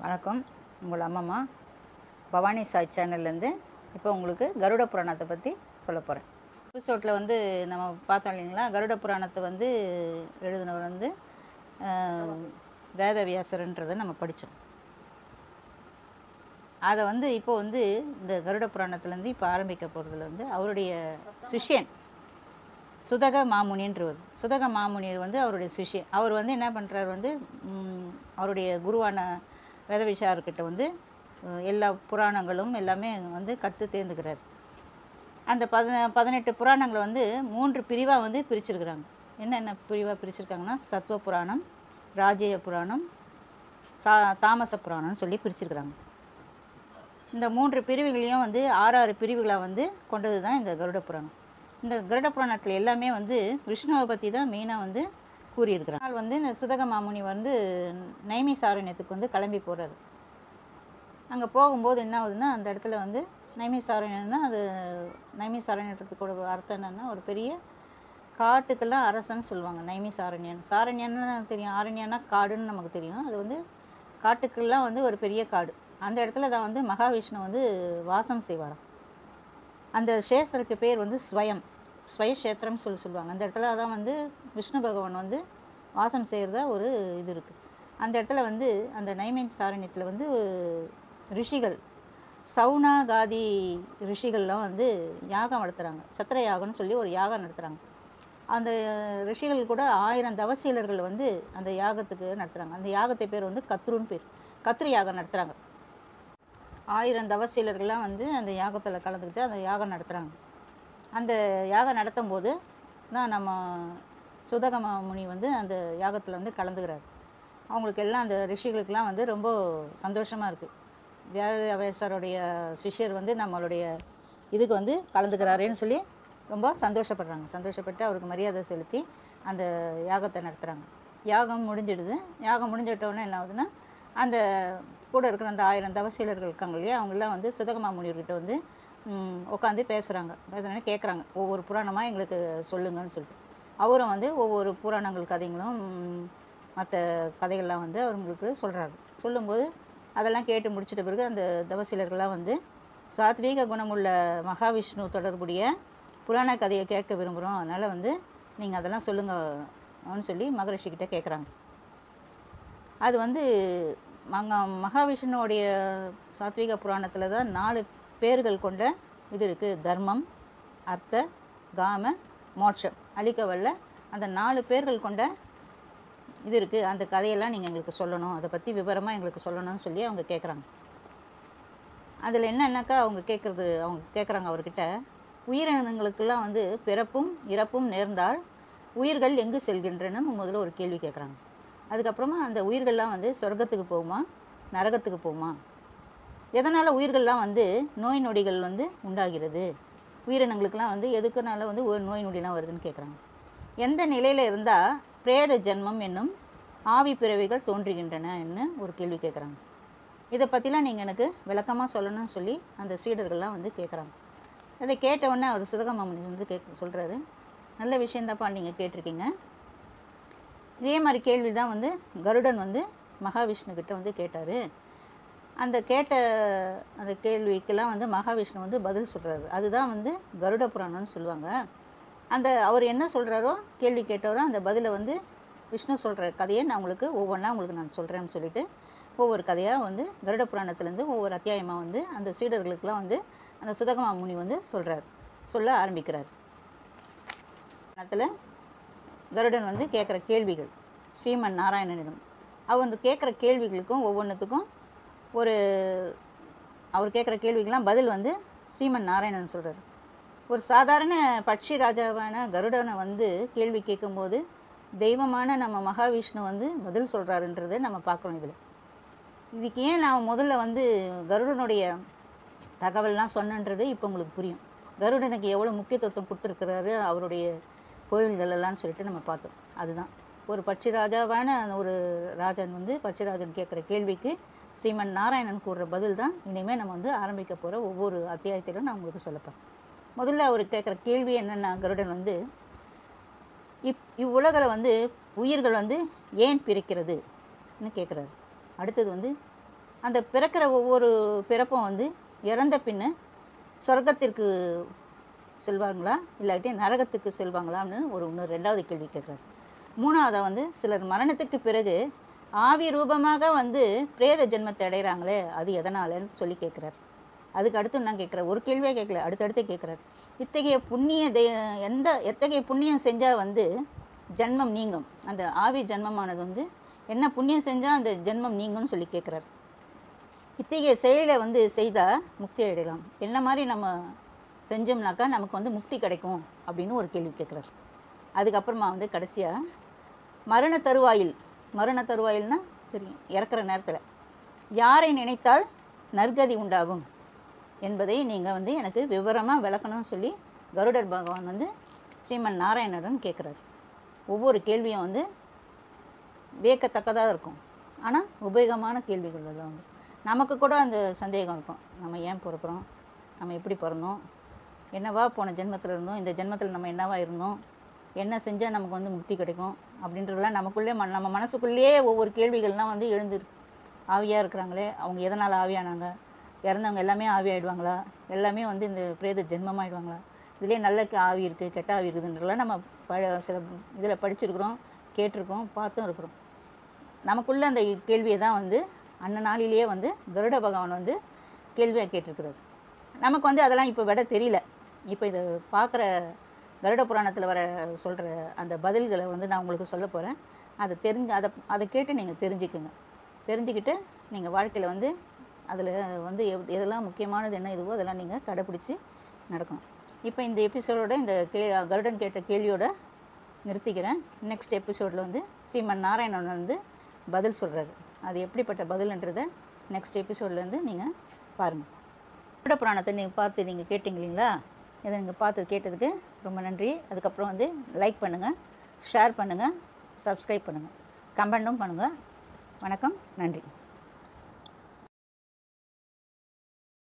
வணக்கம் உங்கள் அம்மம்மா பவானி சாய் சேனல்லேருந்து இப்போ உங்களுக்கு கருட புராணத்தை பற்றி சொல்ல போகிறேன் எபிசோட்டில் வந்து நம்ம பார்த்தோம் இல்லைங்களா கருட புராணத்தை வந்து எழுதினவர் வந்து ஆஹ், வேதவியாசர்ன்றதை நம்ம படித்தோம் அதை வந்து இப்போ வந்து இந்த கருட புராணத்துலேருந்து இப்போ ஆரம்பிக்க போகிறதுல வந்து அவருடைய சிஷ்யன் சுதக மாமுனின்றவர் சுதக மாமுனியர் வந்து அவருடைய சிஷ்யன் அவர் வந்து என்ன பண்ணுறாரு வந்து ம், அவருடைய குருவான வேதவிஷார்கிட்ட வந்து அஹ், எல்லா புராணங்களும் எல்லாமே வந்து கற்று தேர்ந்துக்கிறார் அந்த பத பதினெட்டு புராணங்களை வந்து மூன்று பிரிவாக வந்து பிரிச்சிருக்கிறாங்க என்னென்ன பிரிவாக பிரிச்சிருக்காங்கன்னா சத்வ புராணம் ராஜேய புராணம் சா தாமச புராணம்னு சொல்லி பிரிச்சிருக்கிறாங்க இந்த மூன்று பிரிவுகளையும் வந்து ஆறு ஆறு பிரிவுகளாக வந்து கொண்டது தான் இந்த கருட புராணம் இந்த கருட புராணத்தில் எல்லாமே வந்து விஷ்ணுவை பற்றி தான் மெயினாக வந்து கூறியிருக்கிறாங்க ஆனால் வந்து இந்த சுதக மாமுனி வந்து நைமி சாரண்யத்துக்கு வந்து கிளம்பி போகிறாரு அங்கே போகும்போது என்ன ஆகுதுன்னா அந்த இடத்துல வந்து நைமி சாரண்யம்னா அது நைமி சாரண்யத்துக்கோட அர்த்தம் என்னன்னா ஒரு பெரிய காட்டுக்கெல்லாம் அரசன்னு சொல்லுவாங்க நைமி சாரண்யன் சாரண்யன்னு தெரியும் ஆரண்யன்னா காடுன்னு நமக்கு தெரியும் அது வந்து காட்டுக்கெல்லாம் வந்து ஒரு பெரிய காடு அந்த இடத்துல தான் வந்து மகாவிஷ்ணு வந்து வாசம் செய்வாராம் அந்த க்ஷேத்திரத்துக்கு பேர் வந்து ஸ்வயம் ஸ்வயக்ஷேத்திரம் சொல்லி சொல்லுவாங்க அந்த இடத்துல தான் வந்து விஷ்ணு பகவான் வந்து வாசம் செய்கிறதா ஒரு இது இருக்குது அந்த இடத்துல வந்து அந்த நைமின் சாரண்யத்தில் வந்து ரிஷிகள் சவுனாகாதி ரிஷிகள்லாம் வந்து யாகம் நடத்துகிறாங்க சத்திர யாகம்னு சொல்லி ஒரு யாகம் நடத்துகிறாங்க அந்த ரிஷிகள் கூட ஆயிரம் தவசீலர்கள் வந்து அந்த யாகத்துக்கு நடத்துகிறாங்க அந்த யாகத்தை பேர் வந்து கத்ருன்னு பேர் கத்ரு யாகம் நடத்துகிறாங்க ஆயிரம் தவசீலர்கள்லாம் வந்து அந்த யாகத்தில் கலந்துக்கிட்டு அந்த யாகம் நடத்துகிறாங்க அந்த யாகம் நடத்தும் போது தான் நம்ம சுதகம முனி வந்து அந்த யாகத்தில் வந்து கலந்துக்கிறார் அவங்களுக்கு எல்லாம் அந்த ரிஷிகளுக்கெல்லாம் வந்து ரொம்ப சந்தோஷமாக இருக்குது வியாதவேசருடைய சிஷ்யர் வந்து நம்மளுடைய இதுக்கு வந்து கலந்துக்கிறாரேன்னு சொல்லி ரொம்ப சந்தோஷப்படுறாங்க சந்தோஷப்பட்டு அவருக்கு மரியாதை செலுத்தி அந்த யாகத்தை நடத்துகிறாங்க யாகம் முடிஞ்சிடுது யாகம் முடிஞ்சிட்ட உடனே என்ன ஆகுதுன்னா அந்த கூட இருக்கிற அந்த ஆயிரம் தவசீலர்கள் இருக்காங்க இல்லையா அவங்களாம் வந்து சுதகமா முனிவர்கிட்ட வந்து உட்காந்து பேசுகிறாங்க பேசுகிறேன்னு கேட்குறாங்க ஒவ்வொரு புராணமாக எங்களுக்கு சொல்லுங்கன்னு சொல்லிட்டு அவரும் வந்து ஒவ்வொரு புராணங்கள் கதைகளும் மற்ற கதைகள்லாம் வந்து அவங்களுக்கு சொல்கிறாரு சொல்லும்போது அதெல்லாம் கேட்டு முடிச்சிட்ட பிறகு அந்த தவசீலர்கள்லாம் வந்து சாத்வீக குணமுள்ள மகாவிஷ்ணு தொடர்புடைய புராண கதையை கேட்க விரும்புகிறோம் அதனால் வந்து நீங்கள் அதெல்லாம் சொல்லுங்கன்னு சொல்லி மகரிஷிக்கிட்ட கேட்குறாங்க அது வந்து மங்க மகாவிஷ்ணுவோடைய சாத்விக புராணத்தில் தான் நாலு பேர்கள் கொண்ட இது இருக்குது தர்மம் அர்த்த காம மோட்சம் அழிக்க வல்ல அந்த நாலு பேர்கள் கொண்ட இது இருக்குது அந்த கதையெல்லாம் நீங்கள் எங்களுக்கு சொல்லணும் அதை பற்றி விவரமாக எங்களுக்கு சொல்லணும்னு சொல்லி அவங்க கேட்குறாங்க அதில் என்னன்னாக்கா அவங்க கேட்குறது அவங்க கேட்குறாங்க அவர்கிட்ட உயிரினங்களுக்கெல்லாம் வந்து பிறப்பும் இறப்பும் நேர்ந்தால் உயிர்கள் எங்கு செல்கின்றன முதல்ல ஒரு கேள்வி கேட்குறாங்க அதுக்கப்புறமா அந்த உயிர்கள்லாம் வந்து சொர்க்கத்துக்கு போகுமா நரகத்துக்கு போகுமா எதனால் உயிர்கள்லாம் வந்து நோய் நொடிகள் வந்து உண்டாகிறது உயிரினங்களுக்கெல்லாம் வந்து எதுக்குனால வந்து ஒரு நோய் நொடிலாம் வருதுன்னு கேட்குறாங்க எந்த நிலையில் இருந்தால் பிரேத ஜென்மம் என்னும் ஆவி பிறவிகள் தோன்றுகின்றனன்னு ஒரு கேள்வி கேட்குறாங்க இதை பற்றிலாம் நீங்கள் எனக்கு விளக்கமாக சொல்லணும்னு சொல்லி அந்த சீடர்கள்லாம் வந்து கேட்குறாங்க அதை கேட்ட உடனே அவர் சுதகமாமணி வந்து கேட்க சொல்கிறாரு நல்ல விஷயந்தாப்பா நீங்கள் கேட்டிருக்கீங்க இதே மாதிரி கேள்வி தான் வந்து கருடன் வந்து மகாவிஷ்ணு கிட்ட வந்து கேட்டார் அந்த கேட்ட அந்த கேள்விக்கெல்லாம் வந்து மகாவிஷ்ணு வந்து பதில் சொல்கிறாரு அதுதான் வந்து கருட புராணம்னு சொல்லுவாங்க அந்த அவர் என்ன சொல்கிறாரோ கேள்வி கேட்டவரோ அந்த பதிலை வந்து விஷ்ணு சொல்கிற கதையை நான் உங்களுக்கு ஒவ்வொன்றா உங்களுக்கு நான் சொல்கிறேன்னு சொல்லிட்டு ஒவ்வொரு கதையாக வந்து கருட புராணத்துலேருந்து ஒவ்வொரு அத்தியாயமாக வந்து அந்த சீடர்களுக்கெல்லாம் வந்து அந்த சுதகமா முனி வந்து சொல்கிறார் சொல்ல ஆரம்பிக்கிறார் புராணத்தில் கருடன் வந்து கேட்குற கேள்விகள் ஸ்ரீமன் நாராயணனிடம் அவர் கேட்குற கேள்விகளுக்கும் ஒவ்வொன்றுத்துக்கும் ஒரு அவர் கேட்குற கேள்விக்கெல்லாம் பதில் வந்து ஸ்ரீமன் நாராயணன் சொல்கிறார் ஒரு சாதாரண பட்சி ராஜாவான கருடனை வந்து கேள்வி கேட்கும்போது தெய்வமான நம்ம மகாவிஷ்ணு வந்து பதில் சொல்கிறாருன்றதை நம்ம பார்க்குறோம் இதில் இதுக்கு ஏன் நான் முதல்ல வந்து கருடனுடைய தகவல்லாம் சொன்னன்றது இப்போ உங்களுக்கு புரியும் கருடனுக்கு எவ்வளோ முக்கியத்துவம் கொடுத்துருக்கிறாரு அவருடைய கோயில்கள் எல்லாம் சொல்லிட்டு நம்ம பார்த்தோம் அதுதான் ஒரு பட்சி ராஜாவான அந்த ஒரு ராஜன் வந்து பட்சிராஜன் கேட்குற கேள்விக்கு ஸ்ரீமன் நாராயணன் கூறுற பதில் தான் இனிமேல் நம்ம வந்து ஆரம்பிக்க போகிற ஒவ்வொரு அத்தியாயத்திலும் நான் உங்களுக்கு சொல்லப்பேன் முதல்ல அவர் கேட்குற கேள்வி என்னென்னா கருடன் வந்து இப் இவ்வுலகில் வந்து உயிர்கள் வந்து ஏன் பிறக்கிறதுன்னு கேட்குறாரு அடுத்தது வந்து அந்த பிறக்கிற ஒவ்வொரு பிறப்பும் வந்து இறந்த பின்னு சொர்க்கத்திற்கு செல்வாங்களா இல்லாட்டி நரகத்துக்கு செல்வாங்களான்னு ஒரு இன்னும் ரெண்டாவது கேள்வி கேட்குறாரு மூணாவதா வந்து சிலர் மரணத்துக்கு பிறகு ஆவி ரூபமாக வந்து பிரேத ஜென்மத்தை அடைகிறாங்களே அது எதனாலன்னு சொல்லி கேட்குறாரு அதுக்கு அடுத்து நான் கேட்குறேன் ஒரு கேள்வியே கேட்கல அடுத்தடுத்து கேட்குறாரு இத்தகைய புண்ணிய தெ எந்த எத்தகைய புண்ணியம் செஞ்சால் வந்து ஜென்மம் நீங்கும் அந்த ஆவி ஜென்மமானது வந்து என்ன புண்ணியம் செஞ்சால் அந்த ஜென்மம் நீங்கும்னு சொல்லி கேட்குறாரு இத்தகைய செயலை வந்து செய்தால் முக்தி அடையலாம் என்ன மாதிரி நம்ம செஞ்சோம்னாக்கா நமக்கு வந்து முக்தி கிடைக்கும் அப்படின்னு ஒரு கேள்வி கேட்குறாரு அதுக்கப்புறமா வந்து கடைசியாக மரண தருவாயில் மரண தருவாயில்னா தெரியும் இறக்குற நேரத்தில் யாரை நினைத்தால் நற்கதி உண்டாகும் என்பதை நீங்கள் வந்து எனக்கு விவரமாக விளக்கணும்னு சொல்லி கருடர் பகவான் வந்து ஸ்ரீமன் நாராயணன் கேட்குறாரு ஒவ்வொரு கேள்வியும் வந்து வியக்கத்தக்கதாக இருக்கும் ஆனால் உபயோகமான கேள்விகள் தான் வந்து நமக்கு கூட அந்த சந்தேகம் இருக்கும் நம்ம ஏன் பிறக்கிறோம் நம்ம எப்படி பிறந்தோம் என்னவா போன ஜென்மத்தில் இருந்தோம் இந்த ஜென்மத்தில் நம்ம என்னவா இருந்தோம் என்ன செஞ்சால் நமக்கு வந்து முக்தி கிடைக்கும் அப்படின்றதெல்லாம் நமக்குள்ளே மன நம்ம மனசுக்குள்ளேயே ஒவ்வொரு கேள்விகள்லாம் வந்து எழுந்துருக்கு ஆவியாக இருக்கிறாங்களே அவங்க எதனால் ஆவியானாங்க இறந்தவங்க எல்லாமே ஆவி ஆயிடுவாங்களா எல்லாமே வந்து இந்த பிரேத ஜென்மமாயிடுவாங்களா இதுலேயே நல்ல க- ஆவி இருக்குது கெட்ட ஆவி இருக்குதுன்றலாம் நம்ம ப சில இதில் படிச்சிருக்கிறோம் கேட்டிருக்கோம் பார்த்தும் இருக்கிறோம் நமக்குள்ள அந்த கேள்வியை தான் வந்து அன்ன நாளிலேயே வந்து கருட பகவான் வந்து கேள்வியாக கேட்டிருக்கிறார் நமக்கு வந்து அதெல்லாம் இப்போ விட தெரியல இப்போ இதை பார்க்குற கருட புராணத்தில் வர சொல்கிற அந்த பதில்களை வந்து நான் உங்களுக்கு சொல்ல போகிறேன் அதை தெரிஞ்சு அதை அதை கேட்டு நீங்கள் தெரிஞ்சுக்குங்க தெரிஞ்சுக்கிட்டு நீங்கள் வாழ்க்கையில் வந்து அதில் வந்து எவ் எதெல்லாம் முக்கியமானது என்ன இதுவோ அதெல்லாம் நீங்கள் கடைப்பிடிச்சி நடக்கணும் இப்போ இந்த எபிசோடோட இந்த கே கருடன் கேட்ட கேள்வியோட நிறுத்திக்கிறேன் நெக்ஸ்ட் எபிசோடில் வந்து ஸ்ரீமன் நாராயணன் வந்து பதில் சொல்கிறாரு அது எப்படிப்பட்ட பதில்ன்றதை நெக்ஸ்ட் எபிசோட்லேருந்து நீங்கள் பாருங்கள் கருட புராணத்தை நீங்கள் பார்த்து நீங்கள் கேட்டிங்க இல்லைங்களா இதை நீங்கள் பார்த்து கேட்டதுக்கு ரொம்ப நன்றி அதுக்கப்புறம் வந்து லைக் பண்ணுங்கள் ஷேர் பண்ணுங்கள் சப்ஸ்கிரைப் பண்ணுங்கள் கமெண்ட்டும் பண்ணுங்கள் வணக்கம் நன்றி